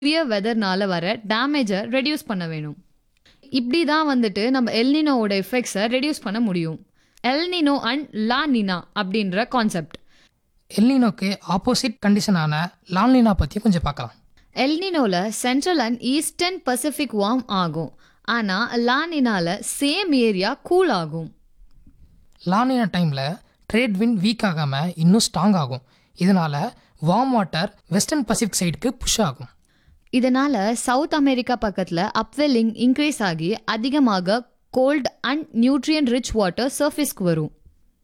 severe வெதர்னால வர டேமேஜை reduce பண்ண வேணும் இப்படி தான் வந்துட்டு நம்ம எல்னினோவோட எஃபெக்ட்ஸை ரெடியூஸ் பண்ண முடியும் எல்னினோ அண்ட் லா நினா அப்படின்ற கான்செப்ட் எல்னினோக்கு ஆப்போசிட் கண்டிஷனான லான்லினா பற்றி கொஞ்சம் பார்க்கலாம் எல்னினோல central and eastern Pacific warm ஆகும் ஆனால் லானினால சேம் ஏரியா கூல் ஆகும் லானினா டைமில் ட்ரேட் வின் வீக் ஆகாமல் இன்னும் ஸ்ட்ராங் ஆகும் இதனால் வார்ம் வாட்டர் வெஸ்டர்ன் பசிபிக் சைடுக்கு புஷ் ஆகும் இதனால சவுத் அமெரிக்கா பக்கத்தில் அப்வெல்லிங் இன்க்ரீஸ் ஆகி அதிகமாக cold and nutrient rich water சர்ஃபேஸ்க்கு வரும்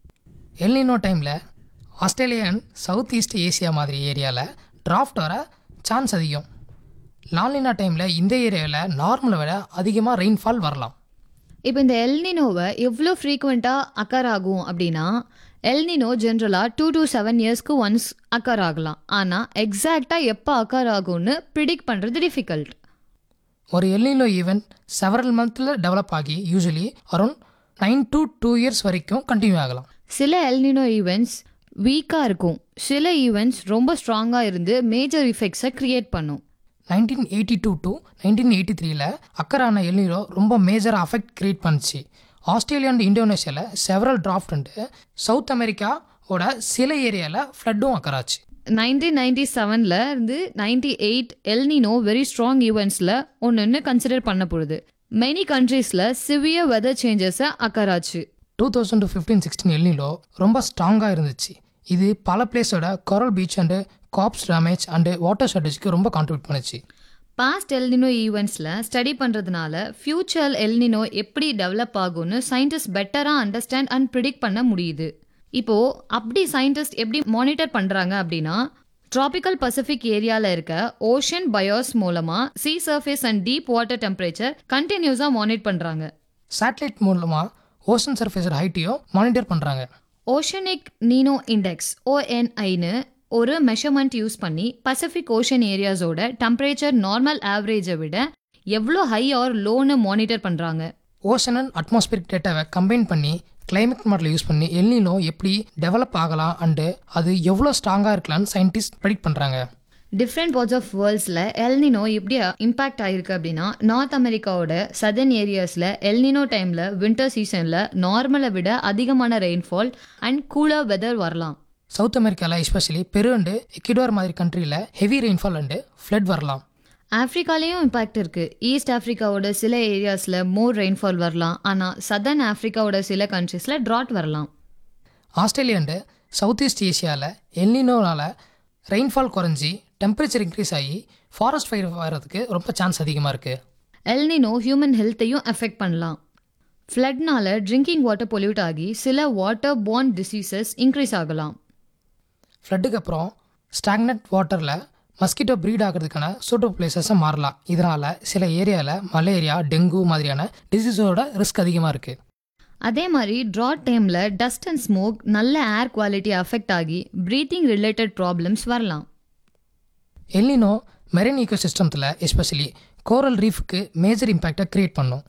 எல்னினோ டைமில் ஆஸ்திரேலியன் சவுத் ஈஸ்ட் ஏசியா மாதிரி ஏரியாவில் டிராஃப்ட் வர சான்ஸ் அதிகம் லான்லினா டைமில் இந்த ஏரியாவில் நார்மலை விட அதிகமாக ரெயின்ஃபால் வரலாம் இப்போ இந்த எல்னினோவை எவ்வளோ ஃப்ரீக்வெண்ட்டாக அக்கர் ஆகும் அப்படின்னா எல்னினோ ஜென்ரலாக டூ to செவன் இயர்ஸ்க்கு ஒன்ஸ் அக்கர் ஆகலாம் ஆனால் எக்ஸாக்டாக எப்போ அக்கர் ஆகும்னு ப்ரிடிக்ட் பண்ணுறது டிஃபிகல்ட் ஒரு எல்னினோ ஈவெண்ட் செவரல் மந்த்தில் டெவலப் ஆகி usually around nine to two years வரைக்கும் கண்டினியூ ஆகலாம் சில எல்னினோ ஈவெண்ட்ஸ் வீக்காக இருக்கும் சில ஈவெண்ட்ஸ் ரொம்ப ஸ்ட்ராங்காக இருந்து மேஜர் இஃபெக்ட்ஸை க்ரியேட் பண்ணும் nineteen eighty two to nineteen eighty த்ரீல அக்கரான எல்னினோ ரொம்ப மேஜர் அஃபெக்ட் கிரியேட் பண்ணுச்சு ஆஸ்திரேலியா அண்ட் இந்தோனேஷியாவில் செவரல் டிராஃப்ட் அண்டு சவுத் அமெரிக்காவோட சில ஏரியாவில் ஃப்ளட்டும் அக்கராச்சு நைன்டீன் நைன்டி செவனில் இருந்து ninety eight El Nino very strong ஈவெண்ட்ஸில் ஒன்றுன்னு கன்சிடர் பண்ண போகுது மெனி கண்ட்ரீஸில் சிவியர் வெதர் சேஞ்சஸை அக்கராச்சு two thousand to fifteen sixteen El Nino ரொம்ப ஸ்ட்ராங்காக இருந்துச்சு இது பல பிளேஸோட coral bleach and cops damage and water ஷார்டேஜ்க்கு ரொம்ப கான்ட்ரிபியூட் பண்ணுச்சு பாஸ்ட் எல்னினோ ஈவெண்ட்ஸில் ஸ்டடி பண்ணுறதுனால ஃப்யூச்சர் எல்னினோ எப்படி டெவலப் ஆகும்னு சயின்டிஸ்ட் பெட்டராக அண்டர்ஸ்டாண்ட் அண்ட் ப்ரிடிக்ட் பண்ண முடியுது இப்போது அப்படி சயின்டிஸ்ட் எப்படி மானிட்டர் பண்ணுறாங்க அப்படின்னா ட்ராபிக்கல் பசிபிக் ஏரியாவில் இருக்க ஓஷன் பயோஸ் மூலமாக sea surface and deep water temperature கண்டினியூஸாக மானிட் பண்ணுறாங்க சேட்டலைட் மூலமாக ஓஷன் சர்ஃபேஸோட ஹைட்டையும் மானிட்டர் பண்ணுறாங்க ஓஷனிக் நீனோ இண்டெக்ஸ் ஓஎன்ஐன்னு ஒரு மெஷர்மெண்ட் யூஸ் பண்ணி பசிபிக் ஓஷன் ஏரியாஸோட டெம்பரேச்சர் நார்மல் ஆவரேஜை விட எவ்வளோ ஹை ஆர் லோன்னு மானிட்டர் பண்ணுறாங்க ஓஷன் அண்ட் அட்மாஸ்பியரிக் டேட்டாவை கம்பைன் பண்ணி கிளைமேட் மாடலை யூஸ் பண்ணி எல்னினோ எப்படி டெவலப் ஆகலாம் அண்டு அது எவ்வளோ ஸ்ட்ராங்காக இருக்கலாம்னு சயின்டிஸ்ட் ப்ரெடிக்ட் பண்ணுறாங்க டிஃப்ரெண்ட் பார்ட்ஸ் ஆஃப் வேர்ல்ட்ஸில் எல்னினோ எப்படி இம்பாக்ட் ஆயிருக்கு அப்படின்னா நார்த் அமெரிக்காவோட சதர்ன் ஏரியாஸில் எல்னினோ டைமில் வின்டர் சீசனில் நார்மலை விட அதிகமான ரெயின்ஃபால் அண்ட் கூலர் வெதர் வரலாம் சவுத் அமெரிக்காவில் எஸ்பெஷலி பெரு அண்டு எக்யூடோர் மாதிரி கண்ட்ரியில் ஹெவி ரெயின்ஃபால் அண்டு ஃப்ளட் வரலாம் ஆஃப்ரிக்காலேயும் இம்பாக்ட் இருக்குது ஈஸ்ட் ஆஃப்ரிக்காவோட சில ஏரியாஸில் மோர் ரெயின்ஃபால் வரலாம் ஆனால் சதர்ன் ஆஃப்ரிக்காவோட சில கண்ட்ரீஸில் ட்ராட் வரலாம் ஆஸ்திரேலியா அண்டு சவுத் ஈஸ்ட் ஏஷியாவில் எல்னினோனால ரெயின்ஃபால் குறைஞ்சி டெம்பரேச்சர் இன்க்ரீஸ் ஆகி ஃபாரஸ்ட் ஃபயர் வர்றதுக்கு ரொம்ப சான்ஸ் அதிகமாக இருக்குது எல்னினோ ஹியூமன் ஹெல்த்தையும் எஃபெக்ட் பண்ணலாம் ஃப்ளட்னால ட்ரிங்கிங் வாட்டர் பொல்யூட் ஆகி சில வாட்டர் borne டிசீசஸ் இன்க்ரீஸ் ஆகலாம் ஃப்ளட்டுக்கு அப்புறம் ஸ்டாக்னட் வாட்டரில் மஸ்கிட்டோ ப்ரீட் ஆகிறதுக்கான சூட்டபிள் பிளேசஸை மாறலாம் இதனால் சில ஏரியாவில் மலேரியா டெங்கு மாதிரியான டிசீஸோட ரிஸ்க் அதிகமாக இருக்குது அதே மாதிரி ட்ராட் டைமில் டஸ்ட் அண்ட் ஸ்மோக் நல்ல ஏர் குவாலிட்டி அஃபெக்ட் ஆகி ப்ரீத்திங் ரிலேட்டட் ப்ராப்ளம்ஸ் வரலாம் எல்னினோ மெரின் ஈகோசிஸ்டம்ஸில் எஸ்பெஷலி கோரல் ரீஃப்க்கு மேஜர் இம்பேக்டை கிரியேட் பண்ணும்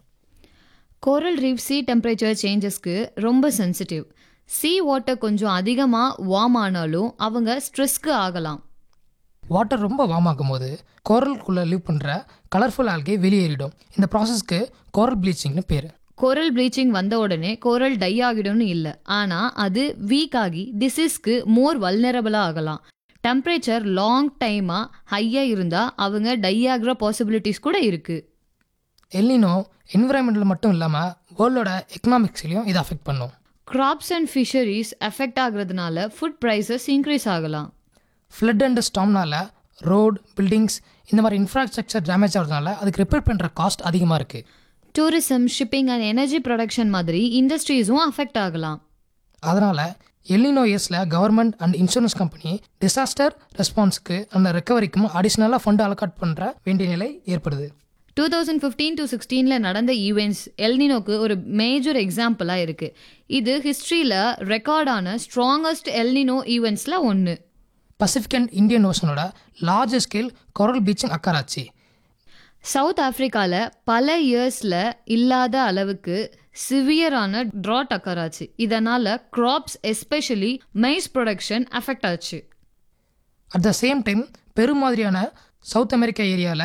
கோரல் ரீஃப் சி டெம்பரேச்சர் சேஞ்சஸ்க்கு ரொம்ப சென்சிட்டிவ் சீ வாட்டர் கொஞ்சம் அதிகமாக வார்ம் ஆனாலும் அவங்க ஸ்ட்ரெஸ்க்கு ஆகலாம் வாட்டர் ரொம்ப வார்ம் ஆகும்போது கோரலுக்குள்ளே லீவ் பண்ணுற கலர்ஃபுல் ஆல்கே வெளியேறிடும் இந்த ப்ராசஸ்க்கு கோரல் ப்ளீச்சிங்னு பேர் கோரல் ப்ளீச்சிங் வந்த உடனே கோரல் டை ஆகிடும்னு இல்லை ஆனால் அது வீக் ஆகி டிசீஸ்க்கு மோர் வல்னரபிளாக ஆகலாம் டெம்பரேச்சர் லாங் டைமாக ஹையாக இருந்தால் அவங்க டை ஆகிற பாசிபிலிட்டிஸ் கூட இருக்குது எல்னினோ என்விரான்மெண்டில் மட்டும் இல்லாமல் வேர்ல்டோட எக்கனாமிக்ஸ்லையும் இதை அஃபெக்ட் பண்ணும் கிராப்ஸ் அண்ட் ஃபிஷரிஸ் எஃபெக்ட் ஆகுறதுனால ஃபுட் ப்ரைஸஸ் இன்க்ரீஸ் ஆகலாம் ஃப்ளட் அண்ட் ஸ்டாம்னால ரோட் பில்டிங்ஸ் இந்த மாதிரி இன்ஃப்ராஸ்ட்ரக்சர் டேமேஜ் ஆகிறதுனால அதுக்கு ரிப்பேர் பண்ணுற காஸ்ட் அதிகமாக இருக்குது tourism shipping and energy production மாதிரி இண்டஸ்ட்ரீஸும் அஃபெக்ட் ஆகலாம் அதனால் எல்னினோ இயர்ஸில் government and insurance company disaster ரெஸ்பான்ஸ்க்கு அந்த ரெக்கவரிக்கும் அடிஷ்னலாக ஃபண்ட் அலோகாட் பண்ணுற வேண்டிய நிலை ஏற்படுது டூ தௌசண்ட் ஃபிஃப்டீன் டு சிக்ஸ்டீனில் நடந்த ஈவெண்ட்ஸ் எல்னினோக்கு ஒரு மேஜர் எக்ஸாம்பிளாக இருக்குது இது ஹிஸ்ட்ரியில் ரெக்கார்டான ஸ்ட்ராங்கஸ்ட் எல்னினோ ஈவெண்ட்ஸில் ஒன்று பசிபிக் அண்ட் இந்தியன் ஓஷனோட லார்ஜ் ஸ்கேல் கொரல் பீச்சிங் அக்கராச்சு சவுத் ஆஃப்ரிக்காவில் பல இயர்ஸில் இல்லாத அளவுக்கு சிவியரான ட்ராட் அக்கராச்சு இதனால் crops especially maize production affect ஆச்சு at the same time Peru மாதிரியான சவுத் அமெரிக்கா ஏரியாவில்